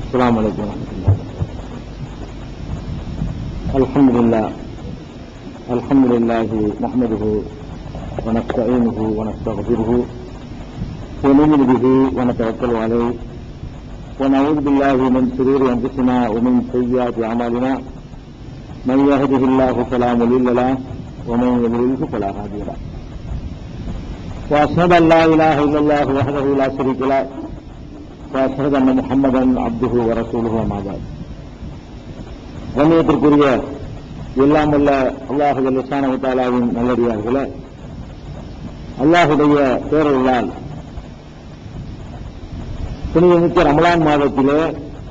السلام عليكم ورحمة الله الحمد لله الحمد لله نحمده ونستعينه ونستغفره ونؤمن به ونتوكل عليه ونعوذ بالله من شرور انفسنا ومن سيئات اعمالنا من يهده الله فلا مضل له ومن يضلله فلا هادي له واشهد ان لا اله الا الله وحده لا شريك له واشهد ان محمدا عبده ورسوله وما بعد கண்ணியத்திற்குரிய எல்லாம் உள்ள அல்லாஹு லிசான தாலாவின் நல்லடியார்களே அல்லாஹுடைய பேரர்களால் புனிதமிக்க ரமலான் மாதத்திலே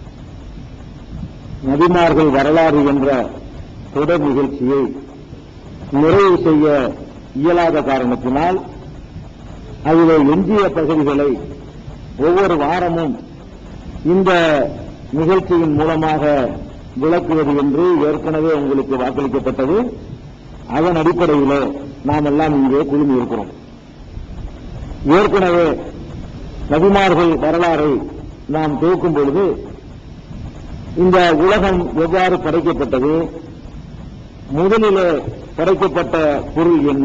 நபிமார்கள் வரலாறு என்ற தொடர் நிகழ்ச்சியை நிறைவு செய்ய இயலாத காரணத்தினால் அதிலே எஞ்சிய பகுதிகளை ஒவ்வொரு வாரமும் இந்த நிகழ்ச்சியின் மூலமாக விளக்குவது என்று ஏற்கனவே உங்களுக்கு வாக்களிக்கப்பட்டது அதன் அடிப்படையிலே நாம் எல்லாம் இங்கே குழுமி இருக்கிறோம் ஏற்கனவே நபிமார்கள் வரலாறை நாம் துவக்கும் பொழுது இந்த உலகம் எவ்வாறு படைக்கப்பட்டது முதலிலே படைக்கப்பட்ட பொருள் என்ன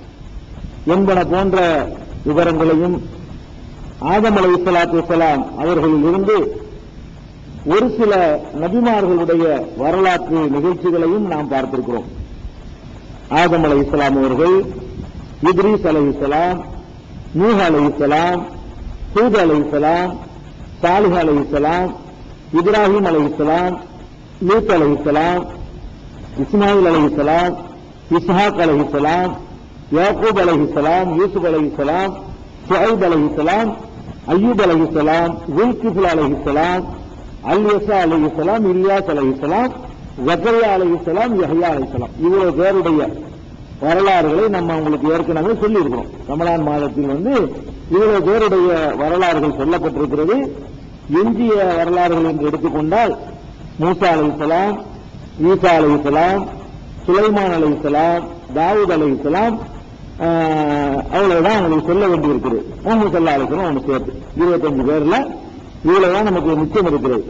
என்பன போன்ற விவரங்களையும் ஆதம் அலை இஸ்லாத்து வலாம் அவர்களில் இருந்து ஒரு சில நபிமார்களுடைய வரலாற்று நிகழ்ச்சிகளையும் நாம் பார்த்திருக்கிறோம் ஆதம் அலை இஸ்லாம் அவர்கள் இத்ரீஸ் அலை இஸ்லாம் நூஹ் அலை இஸ்லாம் ஹூத் அலை இஸ்லாம் சாலிஹ் அலை இஸ்லாம் இப்ராஹிம் அலை இஸ்லாம் லூத் அலை இஸ்லாம் இஸ்மாயில் அலை இஸ்லாம் இஸ்ஹாக் அலை இஸ்லாம் யாக்கூப் அலை இஸ்லாம் யூசுப் அலை இஸ்லாம் ஷுஐப் அலை இஸ்லாம் அய்யூப் அலை இஸ்லாம் குல்கிஃபுல் அலை இஸ்லாம் அல்யசா அலை இஸ்லாம் இலியாஸ் அலை இஸ்லாம் ஜக்கரியா அலை இஸ்லாம் யஹ்யா அலை இஸ்லாம் இவ்வளவு பேருடைய வரலாறுகளை நம்ம உங்களுக்கு ஏற்கனவே சொல்லியிருக்கிறோம் ரமலான் மாதத்தில் வந்து இவ்வளவு பேருடைய வரலாறுகள் சொல்லப்பட்டிருக்கிறது எஞ்சிய வரலாறுகள் என்று எடுத்துக்கொண்டால் மூசா அலை இஸ்லாம் ஈசா அலை இஸ்லாம் சுலைமான் அலை இஸ்லாம் தாவூத் அலை இஸ்லாம் அவ்வளவுதான் உங்களுக்கு சொல்ல வேண்டியிருக்கிறது முகமது சல்லா அலிஸ்லாம் ஒன்று சேர்த்து இருபத்தஞ்சு பேர்ல இவ்வளவுதான் நமக்கு மிச்சம் இருக்கிறது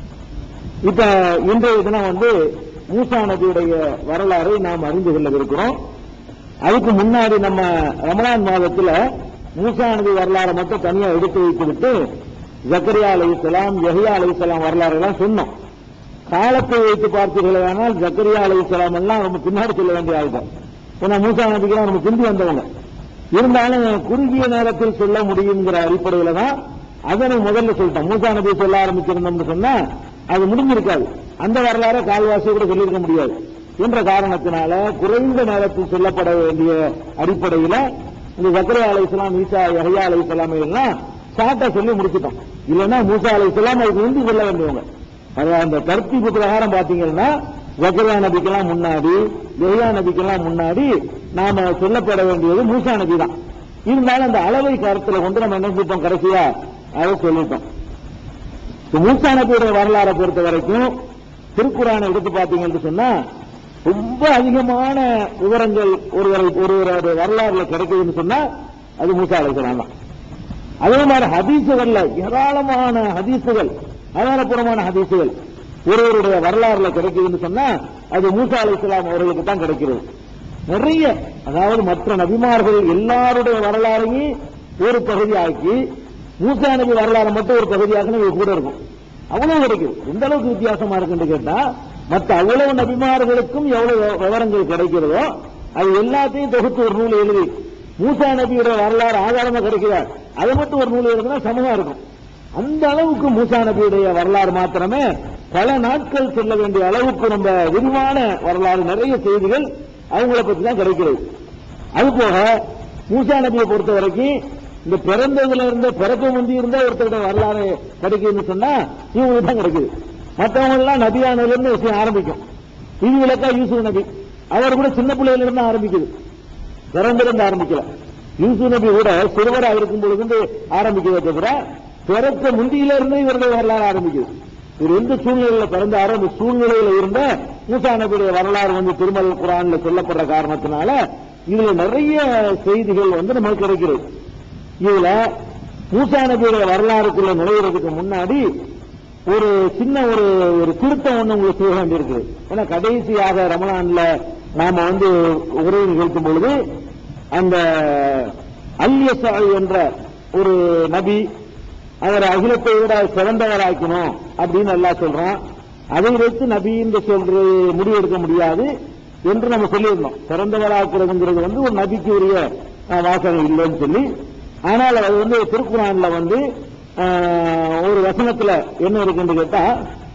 இப்ப இன்றைய தினம் வந்து மூசா நபியுடைய வரலாறை நாம் அறிந்து கொள்ளவிருக்கிறோம் அதுக்கு முன்னாடி நம்ம ரமலான் மாதத்துல மூசா நபி வரலாறை மட்டும் தனியா எடுத்து வைத்து விட்டு ஜக்கரியா அலை இஸ்லாம் யஹியா அலை இஸ்லாம் வரலாறு எல்லாம் சொன்னோம் காலத்தை வைத்து பார்த்தீர்களானால் ஜக்கரியா அலை இஸ்லாம் எல்லாம் நம்ம பின்னாடி சொல்ல வேண்டிய ஆள்கள் ஏன்னா மூசா நபிக்கெல்லாம் நம்ம பிந்தி வந்தவங்க இருந்தாலும் குறுகிய நேரத்தில் சொல்ல முடியுங்கிற அடிப்படையில தான் அதனை முதல்ல சொல்லிட்டோம் மூசா நபி சொல்ல ஆரம்பிச்சிருந்தோம்னு சொன்னா அது முடிஞ்சிருக்காது அந்த வரலாறு கால்வாசி கூட சொல்லியிருக்க முடியாது என்ற காரணத்தினால குறைந்த நேரத்தில் சொல்லப்பட வேண்டிய அடிப்படையில இந்த ஜக்கரியா அலை இஸ்லாம் ஈசா யஹ்யா அலை இஸ்லாம் எல்லாம் ஷார்ட்டா சொல்லி முடிச்சிட்டோம் இல்லைன்னா மூசா அலை இஸ்லாம் அதுக்கு உந்தி கொள்ள வேண்டியவங்க அது அந்த தர்த்தீப்பு பிரகாரம் பாத்தீங்கன்னா ஜக்கரியா நபிக்கெல்லாம் முன்னாடி யஹ்யா நபிக்கெல்லாம் முன்னாடி நாம சொல்லப்பட வேண்டியது மூசா நபி தான் இருந்தாலும் அந்த அளவை கருத்துல கொண்டு நம்ம என்ன செஞ்சோம் கடைசியா அதை சொல்லிட்டோம் மூசா நபியுடைய வரலாறை பொறுத்த வரைக்கும் திருக்குறானை எடுத்து பார்த்தீங்கன்னு சொன்னா ரொம்ப அதிகமான விவரங்கள் ஒருவரை ஒருவருடைய வரலாறுல கிடைக்குதுன்னு சொன்னா அது மூசா அலைசலாம் தான் அதே மாதிரி ஹதீசுகள்ல ஏராளமான ஹதீசுகள் ஆதாரபூர்வமான ஹதீசுகள் ஒருவருடைய வரலாறுல கிடைக்குதுன்னு சொன்னா அது மூசா அலை இஸ்லாம் அவர்களுக்கு தான் கிடைக்கிறது நிறைய அதாவது மற்ற நபிமார்கள் எல்லாருடைய வரலாறையும் ஒரு பகுதி ஆக்கி மூசா நபி வரலாறு மட்டும் ஒரு பகுதியாக இது கூட இருக்கும் அவ்வளவு கிடைக்குது எந்த அளவுக்கு வித்தியாசமா இருக்குன்னு கேட்டா மற்ற அவ்வளவு நபிமார்களுக்கும் எவ்வளவு விவரங்கள் கிடைக்கிறதோ அது எல்லாத்தையும் தொகுத்து ஒரு நூல் எழுதி மூசா நபியுடைய வரலாறு ஆதாரமா கிடைக்கிறார் அதை மட்டும் ஒரு நூல் எழுதுனா சமூகம் இருக்கும் அந்த அளவுக்கு மூசா நபியுடைய வரலாறு மாத்திரமே பல நாட்கள் சொல்ல வேண்டிய அளவுக்கு ரொம்ப விரிவான வரலாறு நிறைய செய்திகள் அவங்கள பத்தி தான் கிடைக்கிறது அது போக மூசா நபியை பொறுத்த வரைக்கும் இந்த பிறந்ததுல இருந்த பிறக்க முந்தி இருந்த ஒருத்தருடைய வரலாறு கிடைக்குதுன்னு சொன்னா இவங்களுக்கு தான் கிடைக்குது மற்றவங்க எல்லாம் நபியானதுல இருந்து விஷயம் ஆரம்பிக்கும் இது விளக்கா யூசுப் நபி அவர் கூட சின்ன பிள்ளையில இருந்து ஆரம்பிக்குது பிறந்திருந்து ஆரம்பிக்கல யூசுப் நபி கூட சிறுவரா இருக்கும் பொழுது ஆரம்பிக்கிறத தவிர பிறக்க முந்தியில இருந்து இவருடைய வரலாறு ஆரம்பிக்குது இவர் எந்த சூழ்நிலையில பிறந்தாரோ அந்த சூழ்நிலையில இருந்த மூசா நபியுடைய வரலாறு வந்து திருமல் குரான்ல சொல்லப்படுற காரணத்தினால இதுல நிறைய செய்திகள் வந்து நமக்கு கிடைக்கிறது இதுல மூசா நபியுடைய வரலாறுக்குள்ள நுழைகிறதுக்கு முன்னாடி ஒரு சின்ன ஒரு ஒரு திருத்தம் ஒண்ணு உங்களுக்கு செய்ய வேண்டியிருக்கு ஏன்னா கடைசியாக ரமலான்ல நாம வந்து உரை நிகழ்த்தும் பொழுது அந்த அல்யசா என்ற ஒரு நபி அவர் அகிலத்தை விட சிறந்தவராக்கணும் அப்படின்னு எல்லாம் சொல்றான் அதை வைத்து நபி என்று சொல்ற முடிவெடுக்க முடியாது என்று நம்ம சொல்லியிருந்தோம் சிறந்தவராக்குறதுங்கிறது வந்து ஒரு நபிக்கு உரிய அஹ், வாசகம் இல்லைன்னு சொல்லி ஆனால் அது வந்து திருக்குறான்ல வந்து அஹ், ஒரு வசனத்துல என்ன இருக்குன்னு கேட்டா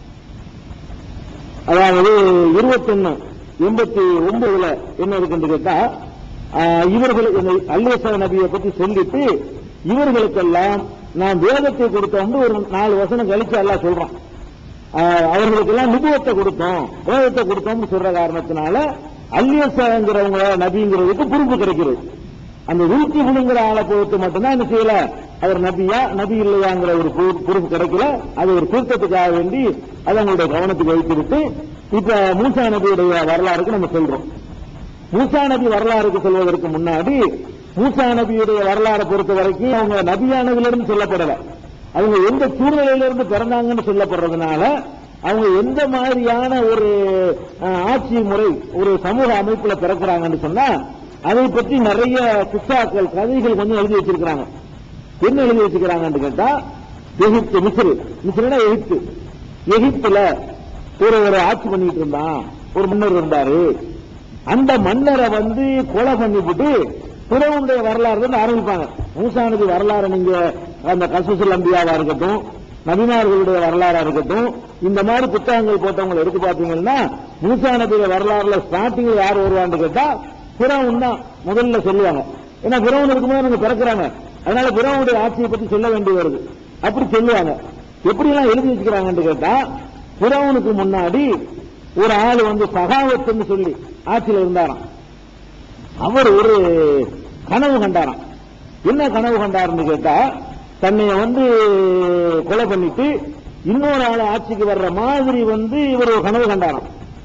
அதாவது இருபத்தொன்னு எண்பத்தி ஒன்பதுல என்ன இருக்குன்னு கேட்டா ஆஹ், இவர்களுக்கு இந்த அல்லேச நபியை பத்தி சொல்லிட்டு இவர்களுக்கெல்லாம் நான் வேதத்தை கொடுத்தோம்னு ஒரு நாலு வசனம் கழிச்சு எல்லாம் சொல்றான் ஆஹ், அவர்களுக்கெல்லாம் நுபுவத்தை கொடுத்தோம் வேதத்தை கொடுத்தோம்னு சொல்ற காரணத்தினால அல்லியசாங்கிறவங்க நபிங்கிறதுக்கு பொறுப்பு கிடைக்கிறது அந்த வீழ்ச்சி விழுங்கிற ஆளை பொறுத்து மட்டும்தான் என்ன செய்யல அவர் நபியா நபி இல்லையாங்கிற ஒரு பொறு- பொறுப்பு கிடைக்கல அது ஒரு திருத்தத்துக்காக வேண்டி அதை அவங்களுடைய கவனத்துக்கு வைத்திருத்து இப்ப மூசா நபியுடைய வரலாறுக்கு நம்ம சொல்றோம் மூசா நபி வரலாறுக்கு சொல்வதற்கு முன்னாடி மூசா நபியுடைய வரலாறை பொறுத்த வரைக்கும் அவங்க நபியானதிலிருந்து சொல்லப்படல அவங்க எந்த சூழ்நிலையிலிருந்து பிறந்தாங்கன்னு சொல்லப்படுறதுனால அவங்க எந்த மாதிரியான ஒரு அஹ், ஆட்சி முறை ஒரு சமூக அமைப்புல பிறக்கிறாங்கன்னு சொன்னா அதை பற்றி நிறைய கிஸ்ஸாக்கள் கதைகள் கொஞ்சம் எழுதி வச்சிருக்கிறாங்க என்ன எழுதி வச்சிருக்கிறாங்கன்னு கேட்டா எகிப்து மிஸ்ரு மிஸ்ருனா எகிப்து எகிப்துல ஒரு ஒரு ஆட்சி பண்ணிட்டு இருந்தான் ஒரு மன்னர் இருந்தாரு அந்த மன்னரை வந்து கொலை பண்ணிவிட்டு பிறவுடைய வரலாறு வந்து ஆரம்பிப்பாங்க மூசானது வரலாறு நீங்க அந்த கசுசுல் அம்பியாவா இருக்கட்டும் நபிமார்களுடைய வரலாறா இருக்கட்டும் இந்த மாதிரி புத்தகங்கள் போட்டவங்களை எடுத்து பார்த்தீங்கன்னா மூசா நபியுடைய வரலாறுல ஸ்டார்டிங்ல யார் வருவான்னு கேட்டா பிறவன் தான் முதல்ல சொல்லுவாங்க ஏன்னா பிறவன் இருக்கும்போது அவங்க பிறக்கிறாங்க அதனால பிறவனுடைய ஆட்சியை பத்தி சொல்ல வேண்டி வருது அப்படி சொல்லுவாங்க எப்படி எல்லாம் எழுதி வச்சுக்கிறாங்கன்னு கேட்டா பிறவனுக்கு முன்னாடி ஒரு ஆள் வந்து சகாவத்துன்னு சொல்லி ஆட்சியில இருந்தாராம் அவர் ஒரு கனவு கண்டாராம் என்ன கனவு கண்டாருன்னு கேட்டா தன்னை வந்து கொலை பண்ணிட்டு இன்னொரு ஆள் ஆட்சிக்கு வர்ற மாதிரி வந்து இவர் ஒரு கனவு கண்டாராம்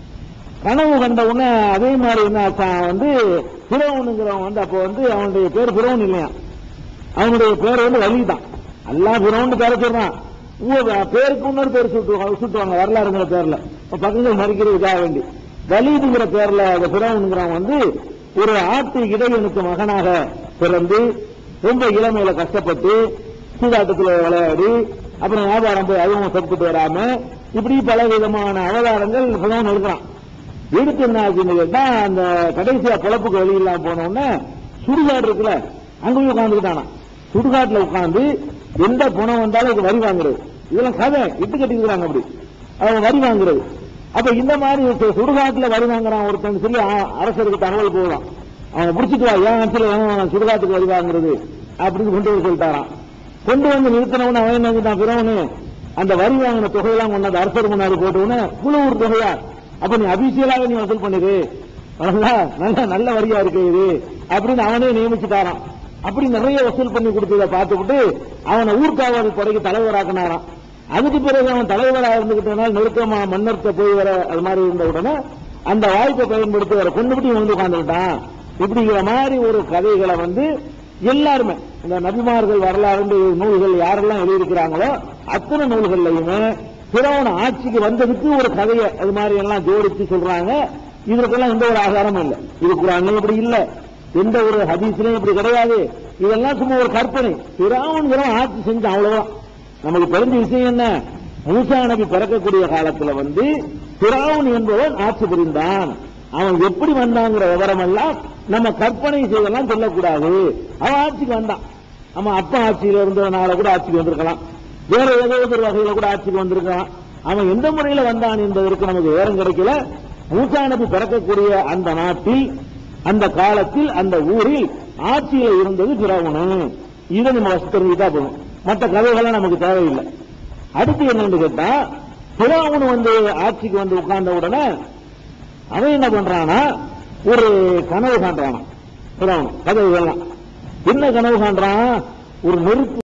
கனவு கண்ட உடனே அதே மாதிரி என்ன ஆச்சான் வந்து பிறவனுங்கிறவன் வந்து அப்போ வந்து அவனுடைய பேர் பிறவன் இல்லையா அவனுடைய பேர் வந்து வலி தான் எல்லாம் பிறவன் பேர சொல்றான் ஊ- பேருக்கு இன்னொரு பேர் சுட்டுவாங்க சுட்டுவாங்க வரலாறுங்கிற பேர்ல இப்ப பக்கங்கள் மறிக்கிறதுக்காக வேண்டி வலிதுங்கிற பேர்ல அந்த பிறவனுங்கிறவன் வந்து ஒரு ஆட்டு இடையனுக்கு மகனாக பிறந்து ரொம்ப இளமையில கஷ்டப்பட்டு சூதாட்டத்தில் விளையாடி அப்புறம் வியாபாரம் போய் அதுவும் செத்துட்டு வராம இப்படி பல விதமான அவதாரங்கள் பிறவன் இருக்கிறான் எடுத்து என்ன ஆச்சுன்னு கேட்டா அந்த கடைசியா பொழப்புக்கு வழி இல்லாம போன உடனே சுடுகாடு இருக்குல்ல அங்க போய் உட்காந்துக்கிட்டானா சுடுகாட்டுல உட்கார்ந்து எந்த பணம் வந்தாலும் இது வரி வாங்குறது இதெல்லாம் கதை இட்டு கட்டிக்கிறாங்க அப்படி அவன் வரி வாங்குறது அப்ப இந்த மாதிரி சு- சுடுகாட்டுல வரி வாங்குறான் ஒருத்தன் சொல்லி அ- அரசருக்கு தகவல் போகலாம் அவன் பிடிச்சிட்டு வா ஏன் ஆட்சியில ஏன் சுடுகாட்டுக்கு வரி வாங்குறது அப்படின்னு கொண்டு வந்து சொல்லிட்டாரான் கொண்டு வந்து நிறுத்தினவன அவன் என்ன செஞ்சான் பிறவனு அந்த வரி வாங்கின தொகையெல்லாம் கொண்டாந்து அரசர் முன்னாடி போட்டவன குழுவூர் தொகையா அப்ப நீ அபிஷியலாக நீ வசூல் பண்ணிரு நல்லா நல்ல நல்ல வரியா இருக்கு இது அப்படின்னு அவனே நியமிச்சுட்டாராம் அப்படி நிறைய வசூல் பண்ணி கொடுத்ததை பார்த்துவிட்டு அவனை ஊர்காவல் படைக்கு தலைவராக்கினாராம் அதுக்கு பிறகு அவன் தலைவராக இருந்துகிட்டனால நெருக்கமா மன்னர்த்த போய் வர அது மாதிரி இருந்த உடனே அந்த வாய்ப்பை பயன்படுத்தி வர கொண்டுபிட்டு வந்து உட்கார்ந்துட்டான் இப்படிங்கிற மாதிரி ஒரு கதைகளை வந்து எல்லாருமே இந்த நபிமார்கள் வரலாறு நூல்கள் யாரெல்லாம் எழுதியிருக்கிறாங்களோ அத்தனை நூல்கள்லையுமே பிறவன் ஆட்சிக்கு வந்ததுக்கு ஒரு கதையை அது மாதிரி எல்லாம் ஜோடிச்சு சொல்றாங்க இதற்கெல்லாம் எந்த ஒரு ஆதாரமும் இல்லை இது குரான்லயும் இப்படி இல்ல எந்த ஒரு ஹதீஸ்லயும் இப்படி கிடையாது இதெல்லாம் சும்மா ஒரு கற்பனை பிறவன்கிறவன் ஆட்சி செஞ்சான் அவ்வளவுதான் நமக்கு தெரிஞ்ச விஷயம் என்ன மூசா நபி பிறக்கக்கூடிய காலத்துல வந்து பிராவுன் என்பவன் ஆட்சி புரிந்தான் அவன் எப்படி வந்தாங்கிற விவரம் எல்லாம் நம்ம கற்பனை செய்தெல்லாம் சொல்லக்கூடாது அவன் ஆட்சிக்கு வந்தான் அவன் அப்பா ஆட்சியில இருந்ததுனால கூட ஆட்சிக்கு வந்திருக்கலாம் வேற ஏதோ ஒரு வகையில கூட ஆட்சிக்கு வந்திருக்கலாம் அவன் எந்த முறையில வந்தான் என்பதற்கு நமக்கு விவரம் கிடைக்கல மூசா நபி பிறக்கக்கூடிய அந்த நாட்டில் அந்த காலத்தில் அந்த ஊரில் ஆட்சியில இருந்தது பிறவனு இதை நம்ம வசதிட்டா போதும் மற்ற கதைகள்லாம் நமக்கு தேவையில்லை அடுத்து என்னன்னு கேட்டா பிறவனு வந்து ஆட்சிக்கு வந்து உட்கார்ந்த உடனே அவன் என்ன பண்றானா ஒரு கனவு காண்றானா பிறவன் கதை இதெல்லாம் என்ன கனவு காண்றான் ஒரு நெருப்பு